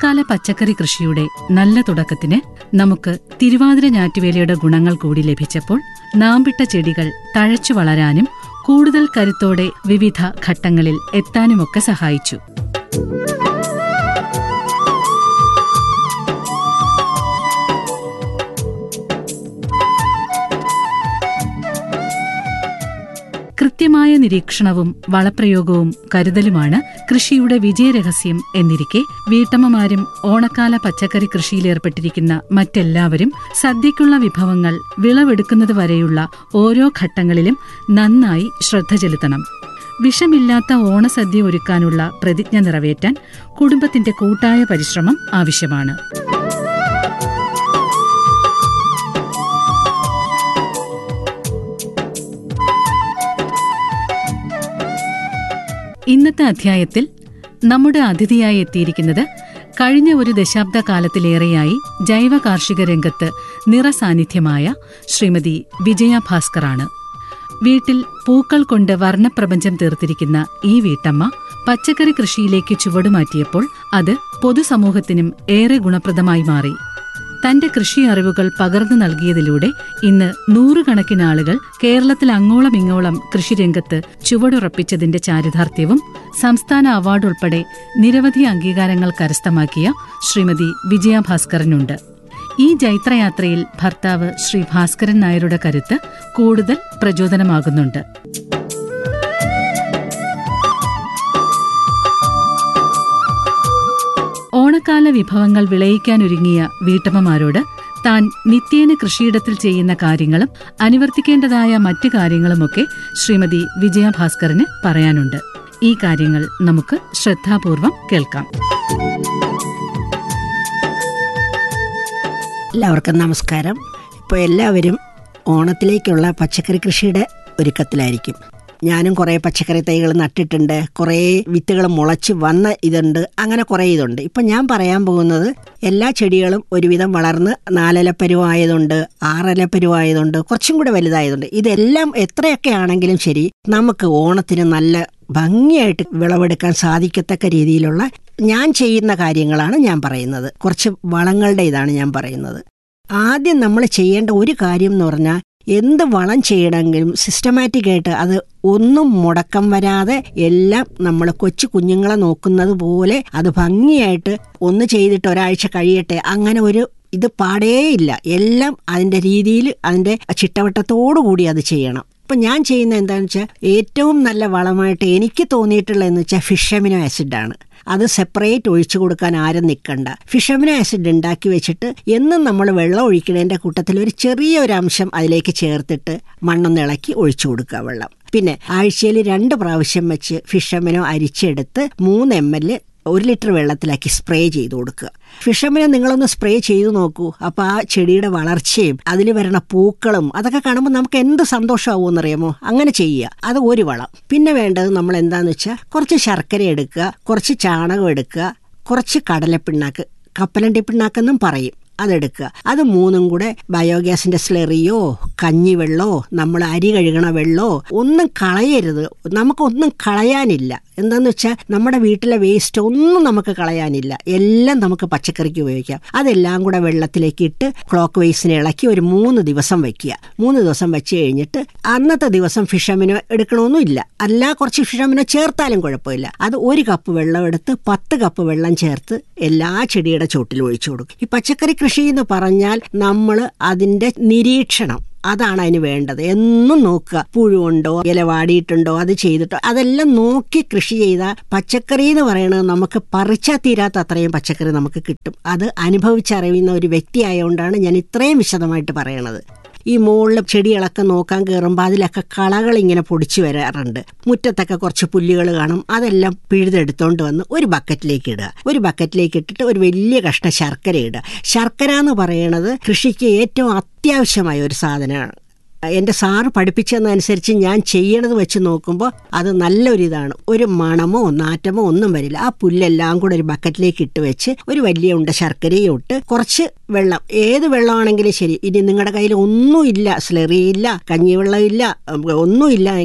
ഓണക്കാല പച്ചക്കറി കൃഷിയുടെ നല്ല തുടക്കത്തിന് നമുക്ക് തിരുവാതിര ഞാറ്റുവേലയുടെ ഗുണങ്ങൾ കൂടി ലഭിച്ചപ്പോൾ നാമ്പിട്ട ചെടികൾ തഴച്ചു വളരാനും കൂടുതൽ കരുത്തോടെ വിവിധ ഘട്ടങ്ങളിൽ എത്താനുമൊക്കെ സഹായിച്ചു കൃത്യമായ നിരീക്ഷണവും വളപ്രയോഗവും കരുതലുമാണ് കൃഷിയുടെ വിജയരഹസ്യം എന്നിരിക്കെ വീട്ടമ്മമാരും ഓണക്കാല പച്ചക്കറി കൃഷിയിലേർപ്പെട്ടിരിക്കുന്ന മറ്റെല്ലാവരും സദ്യയ്ക്കുള്ള വിഭവങ്ങൾ വിളവെടുക്കുന്നത് വരെയുള്ള ഓരോ ഘട്ടങ്ങളിലും നന്നായി ശ്രദ്ധ ചെലുത്തണം വിഷമില്ലാത്ത ഓണസദ്യ ഒരുക്കാനുള്ള പ്രതിജ്ഞ നിറവേറ്റാൻ കുടുംബത്തിന്റെ കൂട്ടായ പരിശ്രമം ആവശ്യമാണ് ഇന്നത്തെ അധ്യായത്തിൽ നമ്മുടെ അതിഥിയായി എത്തിയിരിക്കുന്നത് കഴിഞ്ഞ ഒരു ദശാബ്ദ കാലത്തിലേറെയായി ജൈവ കാർഷിക രംഗത്ത് നിറസാന്നിധ്യമായ ശ്രീമതി വിജയ ഭാസ്കറാണ് വീട്ടിൽ പൂക്കൾ കൊണ്ട് വർണ്ണപ്രപഞ്ചം തീർത്തിരിക്കുന്ന ഈ വീട്ടമ്മ പച്ചക്കറി കൃഷിയിലേക്ക് ചുവടുമാറ്റിയപ്പോൾ അത് പൊതുസമൂഹത്തിനും ഏറെ ഗുണപ്രദമായി മാറി തന്റെ കൃഷി അറിവുകൾ പകർന്നു നൽകിയതിലൂടെ ഇന്ന് നൂറുകണക്കിന് ആളുകൾ കേരളത്തിൽ അങ്ങോളം ഇങ്ങോളം കൃഷിരംഗത്ത് ചുവടുറപ്പിച്ചതിന്റെ ചാരിതാർത്ഥ്യവും സംസ്ഥാന അവാർഡ് ഉൾപ്പെടെ നിരവധി അംഗീകാരങ്ങൾ കരസ്ഥമാക്കിയ ശ്രീമതി വിജയ ഭാസ്കരനുണ്ട് ഈ ജൈത്രയാത്രയിൽ ഭർത്താവ് ശ്രീ ഭാസ്കരൻ നായരുടെ കരുത്ത് കൂടുതൽ പ്രചോദനമാകുന്നുണ്ട് ഓണക്കാല വിഭവങ്ങൾ വിളയിക്കാനൊരുങ്ങിയ വീട്ടമ്മമാരോട് താൻ നിത്യേന കൃഷിയിടത്തിൽ ചെയ്യുന്ന കാര്യങ്ങളും അനുവർത്തിക്കേണ്ടതായ മറ്റു കാര്യങ്ങളുമൊക്കെ ശ്രീമതി വിജയഭാസ്കറിന് പറയാനുണ്ട് ഈ കാര്യങ്ങൾ നമുക്ക് ശ്രദ്ധാപൂർവം കേൾക്കാം എല്ലാവർക്കും നമസ്കാരം ഇപ്പോൾ എല്ലാവരും ഓണത്തിലേക്കുള്ള പച്ചക്കറി കൃഷിയുടെ ഒരുക്കത്തിലായിരിക്കും ഞാനും കുറേ പച്ചക്കറി തൈകൾ നട്ടിട്ടുണ്ട് കുറേ വിത്തുകൾ മുളച്ച് വന്ന ഇതുണ്ട് അങ്ങനെ കുറേ ഇതുണ്ട് ഇപ്പം ഞാൻ പറയാൻ പോകുന്നത് എല്ലാ ചെടികളും ഒരുവിധം വളർന്ന് നാലല പരുവായതുണ്ട് ആറല പരുവായതുണ്ട് കുറച്ചും കൂടെ വലുതായതുണ്ട് ഇതെല്ലാം എത്രയൊക്കെ ആണെങ്കിലും ശരി നമുക്ക് ഓണത്തിന് നല്ല ഭംഗിയായിട്ട് വിളവെടുക്കാൻ സാധിക്കത്തക്ക രീതിയിലുള്ള ഞാൻ ചെയ്യുന്ന കാര്യങ്ങളാണ് ഞാൻ പറയുന്നത് കുറച്ച് വളങ്ങളുടെ ഇതാണ് ഞാൻ പറയുന്നത് ആദ്യം നമ്മൾ ചെയ്യേണ്ട ഒരു കാര്യം എന്ന് പറഞ്ഞാൽ എന്ത് വളം ചെയ്യണമെങ്കിലും സിസ്റ്റമാറ്റിക് ആയിട്ട് അത് ഒന്നും മുടക്കം വരാതെ എല്ലാം നമ്മൾ കൊച്ചു കുഞ്ഞുങ്ങളെ നോക്കുന്നത് പോലെ അത് ഭംഗിയായിട്ട് ഒന്ന് ചെയ്തിട്ട് ഒരാഴ്ച കഴിയട്ടെ അങ്ങനെ ഒരു ഇത് പാടേയില്ല എല്ലാം അതിൻ്റെ രീതിയിൽ അതിൻ്റെ ചിട്ടവട്ടത്തോടു കൂടി അത് ചെയ്യണം അപ്പം ഞാൻ ചെയ്യുന്ന എന്താണെന്ന് വെച്ചാൽ ഏറ്റവും നല്ല വളമായിട്ട് എനിക്ക് തോന്നിയിട്ടുള്ളതെന്ന് വെച്ചാൽ ഫിഷമിനോ ആസിഡാണ് അത് സെപ്പറേറ്റ് ഒഴിച്ചു കൊടുക്കാൻ ആരും നിൽക്കണ്ട ഫിഷമിനോ ആസിഡ് ഉണ്ടാക്കി വെച്ചിട്ട് എന്നും നമ്മൾ വെള്ളം ഒഴിക്കുന്നതിൻ്റെ കൂട്ടത്തിൽ ഒരു ചെറിയ ഒരു അംശം അതിലേക്ക് ചേർത്തിട്ട് മണ്ണൊന്ന് ഇളക്കി ഒഴിച്ചു കൊടുക്കുക വെള്ളം പിന്നെ ആഴ്ചയിൽ രണ്ട് പ്രാവശ്യം വെച്ച് ഫിഷമിനോ അരിച്ചെടുത്ത് മൂന്ന് എം എൽ ഒരു ലിറ്റർ വെള്ളത്തിലാക്കി സ്പ്രേ ചെയ്ത് കൊടുക്കുക ഫിഷമിനെ നിങ്ങളൊന്ന് സ്പ്രേ ചെയ്തു നോക്കൂ അപ്പോൾ ആ ചെടിയുടെ വളർച്ചയും അതിൽ വരുന്ന പൂക്കളും അതൊക്കെ കാണുമ്പോൾ നമുക്ക് എന്ത് സന്തോഷമാവുമെന്നറിയാമോ അങ്ങനെ ചെയ്യുക അത് ഒരു വളം പിന്നെ വേണ്ടത് നമ്മൾ എന്താന്ന് വെച്ചാൽ കുറച്ച് ശർക്കര എടുക്കുക കുറച്ച് ചാണകം എടുക്കുക കുറച്ച് കടലപ്പിണ്ണാക്ക് കപ്പലണ്ടി പിണ്ണാക്കെന്നും പറയും അതെടുക്കുക അത് മൂന്നും കൂടെ ബയോഗ്യാസിന്റെ സ്ലെറിയോ കഞ്ഞിവെള്ളോ നമ്മൾ അരി കഴുകണ വെള്ളോ ഒന്നും കളയരുത് നമുക്കൊന്നും കളയാനില്ല എന്താന്ന് വെച്ചാൽ നമ്മുടെ വീട്ടിലെ വേസ്റ്റ് ഒന്നും നമുക്ക് കളയാനില്ല എല്ലാം നമുക്ക് പച്ചക്കറിക്ക് ഉപയോഗിക്കാം അതെല്ലാം കൂടെ വെള്ളത്തിലേക്ക് ഇട്ട് ക്ലോക്ക് വൈസിനെ ഇളക്കി ഒരു മൂന്ന് ദിവസം വെക്കുക മൂന്ന് ദിവസം വെച്ച് കഴിഞ്ഞിട്ട് അന്നത്തെ ദിവസം ഫിഷമിനോ എടുക്കണമെന്നില്ല അല്ല കുറച്ച് ഫിഷമിനോ ചേർത്താലും കുഴപ്പമില്ല അത് ഒരു കപ്പ് വെള്ളം എടുത്ത് പത്ത് കപ്പ് വെള്ളം ചേർത്ത് എല്ലാ ചെടിയുടെ ചോട്ടിൽ ഒഴിച്ചു കൊടുക്കും ഈ പച്ചക്കറി കൃഷി എന്ന് പറഞ്ഞാൽ നമ്മൾ അതിൻ്റെ നിരീക്ഷണം അതാണ് അതിന് വേണ്ടത് എന്നും നോക്കുക പുഴുണ്ടോ ഇല വാടിയിട്ടുണ്ടോ അത് ചെയ്തിട്ടോ അതെല്ലാം നോക്കി കൃഷി ചെയ്താൽ പച്ചക്കറി എന്ന് പറയുന്നത് നമുക്ക് പറിച്ചാൽ തീരാത്ത അത്രയും പച്ചക്കറി നമുക്ക് കിട്ടും അത് അനുഭവിച്ചറിയുന്ന ഒരു വ്യക്തി ആയതുകൊണ്ടാണ് ഞാൻ ഇത്രയും വിശദമായിട്ട് പറയണത് ഈ മുകളിൽ ചെടികളൊക്കെ നോക്കാൻ കയറുമ്പോൾ അതിലൊക്കെ കളകൾ ഇങ്ങനെ പൊടിച്ചു വരാറുണ്ട് മുറ്റത്തൊക്കെ കുറച്ച് പുല്ലുകൾ കാണും അതെല്ലാം പിഴുതെടുത്തോണ്ട് വന്ന് ഒരു ബക്കറ്റിലേക്ക് ഇടുക ഒരു ബക്കറ്റിലേക്ക് ഇട്ടിട്ട് ഒരു വലിയ കഷ്ണം ശർക്കര ഇടുക ശർക്കര എന്ന് പറയണത് കൃഷിക്ക് ഏറ്റവും അത്യാവശ്യമായ ഒരു സാധനമാണ് എൻ്റെ സാറ് പഠിപ്പിച്ചതനുസരിച്ച് ഞാൻ ചെയ്യണത് വെച്ച് നോക്കുമ്പോൾ അത് നല്ലൊരു ഇതാണ് ഒരു മണമോ നാറ്റമോ ഒന്നും വരില്ല ആ പുല്ലെല്ലാം കൂടെ ഒരു ബക്കറ്റിലേക്ക് ഇട്ട് വെച്ച് ഒരു വലിയ ഉണ്ട ശർക്കരയും ഇട്ട് കുറച്ച് വെള്ളം ഏത് വെള്ളമാണെങ്കിലും ശരി ഇനി നിങ്ങളുടെ കയ്യിൽ ഒന്നുമില്ല സ്ലെറി ഇല്ല കഞ്ഞിവെള്ളം ഇല്ല ഒന്നുമില്ല എങ്കിൽ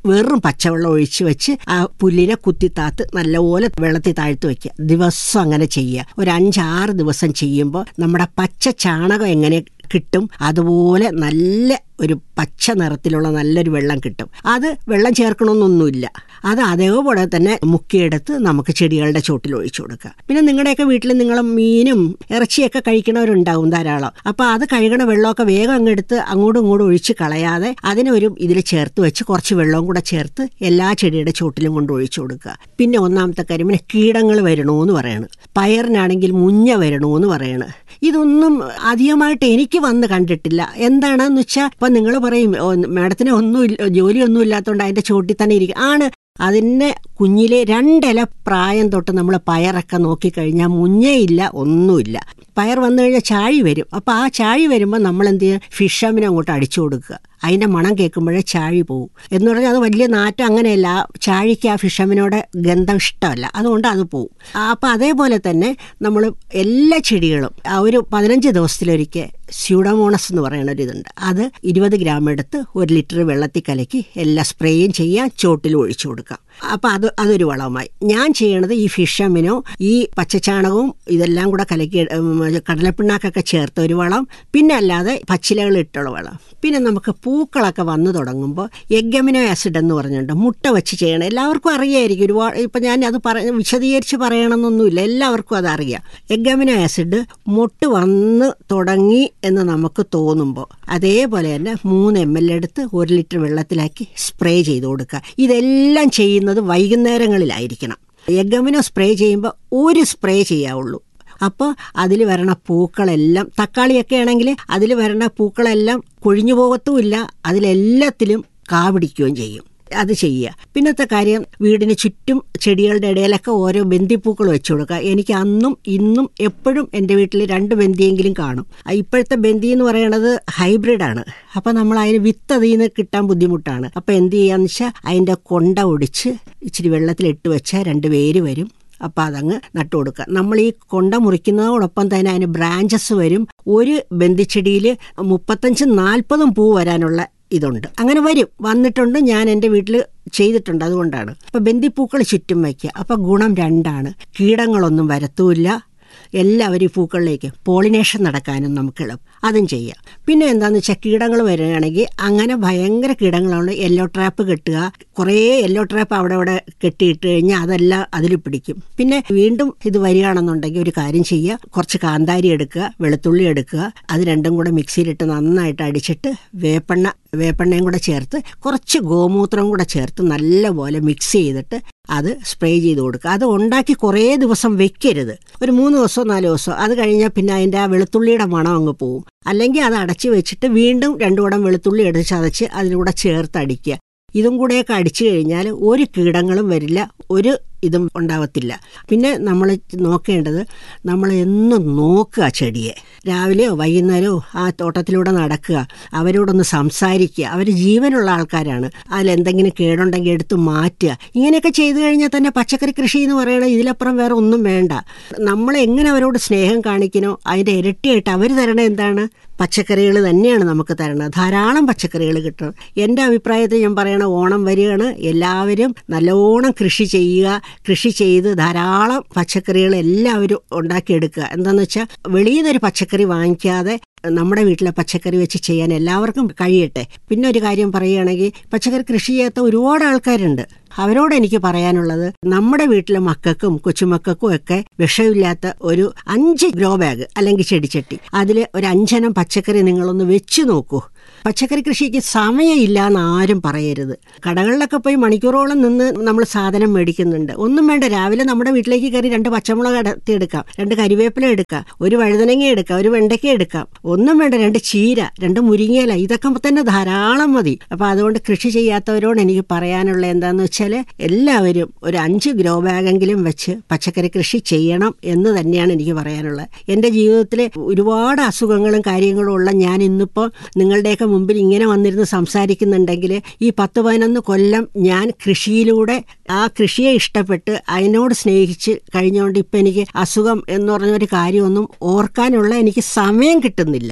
വെറും പച്ചവെള്ളം ഒഴിച്ച് വെച്ച് ആ പുല്ലിനെ കുത്തിത്താത്ത് നല്ലപോലെ വെള്ളത്തിൽ താഴ്ത്തി വെക്കുക ദിവസം അങ്ങനെ ചെയ്യുക ഒരു അഞ്ചാറ് ദിവസം ചെയ്യുമ്പോൾ നമ്മുടെ പച്ച ചാണകം എങ്ങനെ കിട്ടും അതുപോലെ നല്ല ഒരു പച്ച നിറത്തിലുള്ള നല്ലൊരു വെള്ളം കിട്ടും അത് വെള്ളം ചേർക്കണമെന്നൊന്നുമില്ല അത് അതേപോലെ തന്നെ മുക്കിയെടുത്ത് നമുക്ക് ചെടികളുടെ ചോട്ടിൽ ഒഴിച്ചു കൊടുക്കുക പിന്നെ നിങ്ങളുടെയൊക്കെ വീട്ടിൽ നിങ്ങൾ മീനും ഇറച്ചിയൊക്കെ കഴിക്കണവരുണ്ടാവും ധാരാളം അപ്പോൾ അത് കഴുകണ വെള്ളമൊക്കെ വേഗം അങ്ങെടുത്ത് അങ്ങോട്ടും ഇങ്ങോട്ടും ഒഴിച്ച് കളയാതെ അതിനെ ഒരു ഇതിൽ ചേർത്ത് വെച്ച് കുറച്ച് വെള്ളവും കൂടെ ചേർത്ത് എല്ലാ ചെടിയുടെ ചോട്ടിലും കൊണ്ട് ഒഴിച്ചു കൊടുക്കുക പിന്നെ ഒന്നാമത്തെ കാര്യം പിന്നെ കീടങ്ങൾ വരണമെന്ന് പറയണ് പയറിനാണെങ്കിൽ മുഞ്ഞ വരണമെന്ന് പറയണ് ഇതൊന്നും അധികമായിട്ട് എനിക്ക് വന്ന് കണ്ടിട്ടില്ല എന്താണെന്ന് വെച്ചാൽ ഇപ്പം നിങ്ങൾ പറയും "ഓ, മാഡത്തിന് ഒന്നുമില്ല ജോലിയൊന്നും ഇല്ലാത്തതുകൊണ്ട് അതിൻ്റെ ചോട്ടിൽ തന്നെ ഇരിക്കും ആണ് അതിനെ കുഞ്ഞിലെ രണ്ടില പ്രായം തൊട്ട് നമ്മൾ പയറൊക്കെ നോക്കിക്കഴിഞ്ഞാൽ മുഞ്ഞയില്ല ഒന്നുമില്ല പയർ വന്നു കഴിഞ്ഞാൽ ചാഴി വരും അപ്പോൾ ആ ചാഴി വരുമ്പോൾ നമ്മൾ എന്ത് ചെയ്യുക ഫിഷമിനെ അങ്ങോട്ട് അടിച്ചു കൊടുക്കുക അതിൻ്റെ മണം കേൾക്കുമ്പോഴേ ചാഴി പോകും എന്ന് പറഞ്ഞാൽ അത് വലിയ നാറ്റം അങ്ങനെയല്ല ആ ചാഴിക്ക് ആ ഫിഷമിനോട് ഗന്ധം ഇഷ്ടമല്ല അതുകൊണ്ട് അത് പോവും അപ്പം അതേപോലെ തന്നെ നമ്മൾ എല്ലാ ചെടികളും ആ ഒരു പതിനഞ്ച് ദിവസത്തിലൊരിക്കൽ സ്യൂഡോമോണസ് എന്ന് പറയുന്ന ഒരു ഇതുണ്ട് അത് ഇരുപത് ഗ്രാം എടുത്ത് ഒരു ലിറ്റർ വെള്ളത്തിൽ കലക്കി എല്ലാ സ്പ്രേയും ചെയ്യാൻ ചോട്ടിൽ ഒഴിച്ചു കൊടുക്കാം അപ്പം അത് അതൊരു വളമായി ഞാൻ ചെയ്യണത് ഈ ഫിഷമിനോ ഈ പച്ചച്ചാണകവും ഇതെല്ലാം കൂടെ കലക്കി ഉം, കടലപ്പിണ്ണാക്കൊക്കെ ചേർത്ത ഒരു വളം പിന്നെ അല്ലാതെ പച്ചിലകൾ ഇട്ടുള്ള വളം പിന്നെ നമുക്ക് പൂക്കളൊക്കെ വന്നു തുടങ്ങുമ്പോൾ എഗമിനോ ആസിഡ് എന്ന് പറഞ്ഞിട്ടുണ്ട് മുട്ട വെച്ച് ചെയ്യണം എല്ലാവർക്കും അറിയായിരിക്കും ഒരുപാട് ഇപ്പം ഞാൻ അത് പറ വിശദീകരിച്ച് പറയണമെന്നൊന്നുമില്ല എല്ലാവർക്കും അതറിയാം എഗമിനോ ആസിഡ് മുട്ട് വന്ന് തുടങ്ങി എന്ന് നമുക്ക് തോന്നുമ്പോൾ അതേപോലെ തന്നെ മൂന്ന് എം എൽ എടുത്ത് ഒരു ലിറ്റർ വെള്ളത്തിലാക്കി സ്പ്രേ ചെയ്ത് കൊടുക്കുക ഇതെല്ലാം ചെയ്യുന്നത് വൈകുന്നേരങ്ങളിലായിരിക്കണം എഗമിനോ സ്പ്രേ ചെയ്യുമ്പോൾ ഒരു സ്പ്രേ ചെയ്യാവുള്ളൂ അപ്പോൾ അതിൽ വരണ പൂക്കളെല്ലാം തക്കാളിയൊക്കെ ആണെങ്കിൽ അതിൽ വരണ പൂക്കളെല്ലാം കൊഴിഞ്ഞു പോകത്തുമില്ല അതിലെല്ലാത്തിലും കാ പിടിക്കുകയും ചെയ്യും അത് ചെയ്യുക പിന്നത്തെ കാര്യം വീടിന് ചുറ്റും ചെടികളുടെ ഇടയിലൊക്കെ ഓരോ ബന്ദിപ്പൂക്കൾ വെച്ചു കൊടുക്കുക എനിക്ക് അന്നും ഇന്നും എപ്പോഴും എൻ്റെ വീട്ടിൽ രണ്ട് ബന്ദിയെങ്കിലും കാണും ആ ഇപ്പോഴത്തെ ബന്ദി എന്ന് പറയുന്നത് ഹൈബ്രിഡാണ് അപ്പം നമ്മൾ അതിന് വിത്ത് അതിൽ നിന്ന് കിട്ടാൻ ബുദ്ധിമുട്ടാണ് അപ്പം എന്ത് ചെയ്യാന്ന് വെച്ചാൽ അതിൻ്റെ കൊണ്ട ഒടിച്ച് ഇച്ചിരി വെള്ളത്തിൽ ഇട്ട് വെച്ചാൽ രണ്ട് വേര് വരും അപ്പോൾ അതങ്ങ് നട്ടു കൊടുക്കുക നമ്മൾ ഈ കൊണ്ട മുറിക്കുന്നതോടൊപ്പം തന്നെ അതിന് ബ്രാഞ്ചസ് വരും ഒരു ബന്ദിച്ചെടിയിൽ മുപ്പത്തഞ്ചും നാൽപ്പതും പൂ വരാനുള്ള ഇതുണ്ട് അങ്ങനെ വരും വന്നിട്ടുണ്ട് ഞാൻ എൻ്റെ വീട്ടിൽ ചെയ്തിട്ടുണ്ട് അതുകൊണ്ടാണ് അപ്പോൾ ബന്ദിപ്പൂക്കൾ ചുറ്റും വയ്ക്കുക അപ്പോൾ ഗുണം രണ്ടാണ് കീടങ്ങളൊന്നും വരത്തുമില്ല എല്ലാവരും ഈ പൂക്കളിലേക്ക് പോളിനേഷൻ നടക്കാനും നമുക്ക് എളുപ്പം അതും ചെയ്യാം പിന്നെ എന്താണെന്ന് വെച്ചാൽ കീടങ്ങൾ വരികയാണെങ്കിൽ അങ്ങനെ ഭയങ്കര കീടങ്ങളാണ് യെല്ലോ ട്രാപ്പ് കെട്ടുക കുറേ യെല്ലോ ട്രാപ്പ് അവിടെ അവിടെ കെട്ടിയിട്ട് കഴിഞ്ഞാൽ അതെല്ലാം അതിൽ പിടിക്കും പിന്നെ വീണ്ടും ഇത് വരികയാണെന്നുണ്ടെങ്കിൽ ഒരു കാര്യം ചെയ്യുക കുറച്ച് കാന്താരി എടുക്കുക വെളുത്തുള്ളി എടുക്കുക അത് രണ്ടും കൂടെ മിക്സിയിലിട്ട് നന്നായിട്ട് അടിച്ചിട്ട് വേപ്പെണ്ണ വേപ്പെണ്ണയും കൂടെ ചേർത്ത് കുറച്ച് ഗോമൂത്രം കൂടെ ചേർത്ത് നല്ലപോലെ മിക്സ് ചെയ്തിട്ട് അത് സ്പ്രേ ചെയ്ത് കൊടുക്കുക അത് ഉണ്ടാക്കി കുറേ ദിവസം വെക്കരുത് ഒരു മൂന്ന് ദിവസമോ നാല് ദിവസമോ അത് കഴിഞ്ഞാൽ പിന്നെ അതിൻ്റെ ആ വെളുത്തുള്ളിയുടെ മണം അങ്ങ് പോവും അല്ലെങ്കിൽ അത് അടച്ച് വെച്ചിട്ട് വീണ്ടും രണ്ടു കുടം വെളുത്തുള്ളി എടുത്ത് ചതച്ച് അതിലൂടെ ചേർത്ത് അടിക്കുക ഇതും കൂടെയൊക്കെ അടിച്ചു കഴിഞ്ഞാൽ ഒരു കീടങ്ങളും വരില്ല ഒരു ഇതും ഉണ്ടാവത്തില്ല പിന്നെ നമ്മൾ നോക്കേണ്ടത് നമ്മൾ എന്നും നോക്കുക ചെടിയെ രാവിലെയോ വൈകുന്നേരമോ ആ തോട്ടത്തിലൂടെ നടക്കുക അവരോടൊന്ന് സംസാരിക്കുക അവർ ജീവനുള്ള ആൾക്കാരാണ് അതിലെന്തെങ്കിലും കേടുണ്ടെങ്കിൽ എടുത്ത് മാറ്റുക ഇങ്ങനെയൊക്കെ ചെയ്തു കഴിഞ്ഞാൽ തന്നെ പച്ചക്കറി കൃഷി എന്ന് പറയുന്നത് ഇതിലപ്പുറം വേറെ ഒന്നും വേണ്ട നമ്മൾ എങ്ങനെ അവരോട് സ്നേഹം കാണിക്കണോ അതിൻ്റെ ഇരട്ടിയായിട്ട് അവർ തരണത് എന്താണ് പച്ചക്കറികൾ തന്നെയാണ് നമുക്ക് തരണത് ധാരാളം പച്ചക്കറികൾ കിട്ടണം എൻ്റെ അഭിപ്രായത്തിൽ ഞാൻ പറയണ ഓണം വരികയാണ് എല്ലാവരും നല്ലോണം കൃഷി ചെയ്യുക കൃഷി ചെയ്ത് ധാരാളം പച്ചക്കറികൾ എല്ലാവരും ഉണ്ടാക്കിയെടുക്കുക എന്താണെന്ന് വെച്ചാൽ വെളിയിൽ നിന്നൊരു പച്ചക്കറി വാങ്ങിക്കാതെ നമ്മുടെ വീട്ടിലെ പച്ചക്കറി വെച്ച് ചെയ്യാൻ എല്ലാവർക്കും കഴിയട്ടെ പിന്നെ ഒരു കാര്യം പറയുകയാണെങ്കിൽ പച്ചക്കറി കൃഷി ചെയ്യാത്ത ഒരുപാട് ആൾക്കാരുണ്ട് അവരോട് എനിക്ക് പറയാനുള്ളത് നമ്മുടെ വീട്ടിലെ മക്കൾക്കും കൊച്ചുമക്കൾക്കും ഒക്കെ വിഷമില്ലാത്ത ഒരു അഞ്ച് ഗ്രോ ബാഗ് അല്ലെങ്കിൽ ചെടിച്ചട്ടി അതിൽ ഒരു അഞ്ചെണ്ണം പച്ചക്കറി നിങ്ങളൊന്ന് വെച്ച് നോക്കൂ പച്ചക്കറി കൃഷിക്ക് സമയമില്ല എന്ന് ആരും പറയരുത് കടകളിലൊക്കെ പോയി മണിക്കൂറോളം നിന്ന് നമ്മൾ സാധനം മേടിക്കുന്നുണ്ട് ഒന്നും വേണ്ട രാവിലെ നമ്മുടെ വീട്ടിലേക്ക് കയറി രണ്ട് പച്ചമുളക് അടത്തി എടുക്കാം രണ്ട് കരിവേപ്പില എടുക്കാം ഒരു വഴുതനങ്ങ എടുക്കാം ഒരു വെണ്ടയ്ക്ക എടുക്കാം ഒന്നും വേണ്ട രണ്ട് ചീര രണ്ട് മുരിങ്ങയില ഇതൊക്കെ തന്നെ ധാരാളം മതി അപ്പോൾ അതുകൊണ്ട് കൃഷി ചെയ്യാത്തവരോട് എനിക്ക് പറയാനുള്ള എന്താണെന്ന് വെച്ചാൽ എല്ലാവരും ഒരു അഞ്ച് ഗ്രോ ബാഗെങ്കിലും വെച്ച് പച്ചക്കറി കൃഷി ചെയ്യണം എന്ന് തന്നെയാണ് എനിക്ക് പറയാനുള്ളത് എൻ്റെ ജീവിതത്തിൽ ഒരുപാട് അസുഖങ്ങളും കാര്യങ്ങളും ഉള്ള ഞാൻ ഇന്നിപ്പോൾ നിങ്ങളുടെയൊക്കെ മുമ്പിൽ ഇങ്ങനെ വന്നിരുന്ന് സംസാരിക്കുന്നുണ്ടെങ്കിൽ ഈ പത്ത് പതിനൊന്ന് കൊല്ലം ഞാൻ കൃഷിയിലൂടെ ആ കൃഷിയെ ഇഷ്ടപ്പെട്ട് അതിനോട് സ്നേഹിച്ച് കഴിഞ്ഞുകൊണ്ട് ഇപ്പം എനിക്ക് അസുഖം എന്ന് പറഞ്ഞൊരു കാര്യമൊന്നും ഓർക്കാനുള്ള എനിക്ക് സമയം കിട്ടുന്നില്ല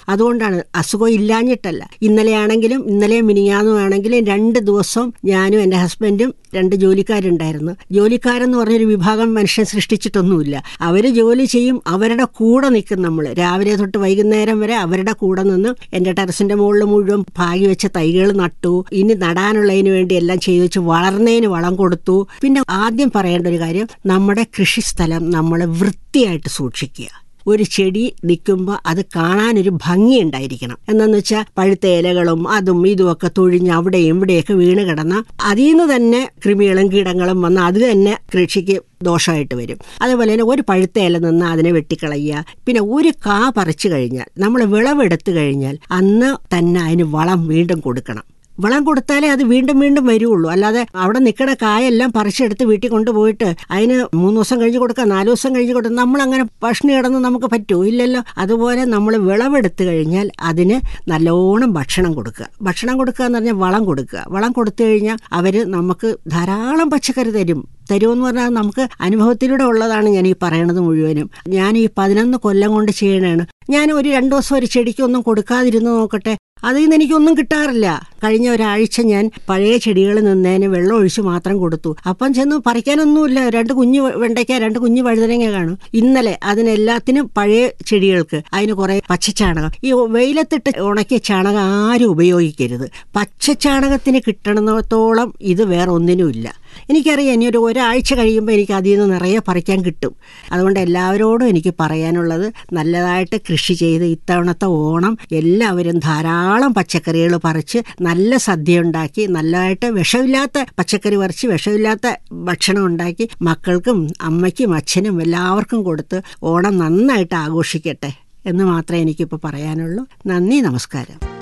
അതുകൊണ്ടാണ് അസുഖം ഇല്ലാഞ്ഞിട്ടല്ല ഇന്നലെയാണെങ്കിലും ഇന്നലെ മിനിങ്ങാന്നുമാണെങ്കിലും രണ്ട് ദിവസം ഞാനും എൻ്റെ ഹസ്ബൻഡും രണ്ട് ജോലിക്കാരുണ്ടായിരുന്നു ജോലിക്കാരെന്ന് പറഞ്ഞൊരു വിഭാഗം മനുഷ്യൻ സൃഷ്ടിച്ചിട്ടൊന്നുമില്ല അവർ ജോലി ചെയ്യും അവരുടെ കൂടെ നിൽക്കും നമ്മൾ രാവിലെ തൊട്ട് വൈകുന്നേരം വരെ അവരുടെ കൂടെ നിന്ന് എൻ്റെ ടെറസിൻ്റെ മുകളിൽ മുഴുവൻ ഭാഗി വെച്ച തൈകൾ നട്ടു ഇനി നടാനുള്ളതിന് വേണ്ടി എല്ലാം ചെയ്തു വെച്ച് വളർന്നതിന് വളം കൊടുത്തു പിന്നെ ആദ്യം പറയേണ്ട ഒരു കാര്യം നമ്മുടെ കൃഷിസ്ഥലം നമ്മൾ വൃത്തിയായിട്ട് സൂക്ഷിക്കുക ഒരു ചെടി നിൽക്കുമ്പോൾ അത് കാണാനൊരു ഭംഗി ഉണ്ടായിരിക്കണം എന്നു വെച്ചാൽ പഴുത്ത ഇലകളും അതും ഇതുമൊക്കെ തൊഴിഞ്ഞ് അവിടെയും ഇവിടെയൊക്കെ വീണ് കിടന്ന അതിൽ നിന്ന് തന്നെ കൃമികളും കീടങ്ങളും വന്ന് അത് തന്നെ കൃഷിക്ക് ദോഷമായിട്ട് വരും അതേപോലെ തന്നെ ഒരു പഴുത്ത ഇല നിന്ന് അതിനെ വെട്ടിക്കളയുക പിന്നെ ഒരു കാ പറിച്ചു കഴിഞ്ഞാൽ നമ്മൾ വിളവെടുത്തു കഴിഞ്ഞാൽ അന്ന് തന്നെ അതിന് വളം വീണ്ടും കൊടുക്കണം വളം കൊടുത്താലേ അത് വീണ്ടും വീണ്ടും വരുള്ളൂ അല്ലാതെ അവിടെ നിൽക്കുന്ന കായെല്ലാം പറിച്ചെടുത്ത് വീട്ടിൽ കൊണ്ടുപോയിട്ട് അതിന് മൂന്ന് ദിവസം കഴിഞ്ഞ് കൊടുക്കുക നാല് ദിവസം കഴിഞ്ഞ് കൊടുക്കുക നമ്മൾ അങ്ങനെ ഭക്ഷണി കിടന്ന് നമുക്ക് പറ്റുമോ ഇല്ലല്ലോ അതുപോലെ നമ്മൾ വിളവെടുത്ത് കഴിഞ്ഞാൽ അതിന് നല്ലോണം ഭക്ഷണം കൊടുക്കുക ഭക്ഷണം കൊടുക്കുക എന്ന് പറഞ്ഞാൽ വളം കൊടുക്കുക വളം കൊടുത്തു കഴിഞ്ഞാൽ അവർ നമുക്ക് ധാരാളം പച്ചക്കറി തരും തരുമെന്ന് പറഞ്ഞാൽ നമുക്ക് അനുഭവത്തിലൂടെ ഉള്ളതാണ് ഞാൻ ഈ പറയണത് മുഴുവനും ഞാൻ ഈ പതിനൊന്ന് കൊല്ലം കൊണ്ട് ചെയ്യണതാണ് ഞാൻ ഒരു രണ്ടു ദിവസം ഒരു ചെടിക്കൊന്നും കൊടുക്കാതിരുന്ന് നോക്കട്ടെ അതിൽ നിന്ന് എനിക്കൊന്നും കിട്ടാറില്ല കഴിഞ്ഞ ഒരാഴ്ച ഞാൻ പഴയ ചെടികളിൽ നിന്നതിന് വെള്ളം ഒഴിച്ച് മാത്രം കൊടുത്തു അപ്പം ചെന്ന് പറിക്കാനൊന്നുമില്ല രണ്ട് കുഞ്ഞു വെണ്ടയ്ക്ക രണ്ട് കുഞ്ഞു വഴുതനങ്ങ കാണും ഇന്നലെ അതിനെല്ലാത്തിനും പഴയ ചെടികൾക്ക് അതിന് കുറേ പച്ചച്ചാണകം ഈ വെയിലത്തിട്ട് ഉണക്കിയ ചാണകം ആരും ഉപയോഗിക്കരുത് പച്ചച്ചാണകത്തിന് കിട്ടണത്തോളം ഇത് വേറെ ഒന്നിനുമില്ല എനിക്കറിയാം ഇനി ഒരു ഒരാഴ്ച കഴിയുമ്പോൾ എനിക്ക് അതിൽ നിന്ന് നിറയെ പറിക്കാൻ കിട്ടും അതുകൊണ്ട് എല്ലാവരോടും എനിക്ക് പറയാനുള്ളത് നല്ലതായിട്ട് കൃഷി ചെയ്ത് ഇത്തവണത്തെ ഓണം എല്ലാവരും ധാരാളം പച്ചക്കറികൾ പറിച്ച് നല്ല സദ്യ ഉണ്ടാക്കി നല്ലതായിട്ട് വിഷമില്ലാത്ത പച്ചക്കറി പറിച്ച് വിഷമില്ലാത്ത ഭക്ഷണം ഉണ്ടാക്കി മക്കൾക്കും അമ്മയ്ക്കും അച്ഛനും എല്ലാവർക്കും കൊടുത്ത് ഓണം നന്നായിട്ട് ആഘോഷിക്കട്ടെ എന്ന് മാത്രമേ എനിക്കിപ്പോൾ പറയാനുള്ളൂ നന്ദി നമസ്കാരം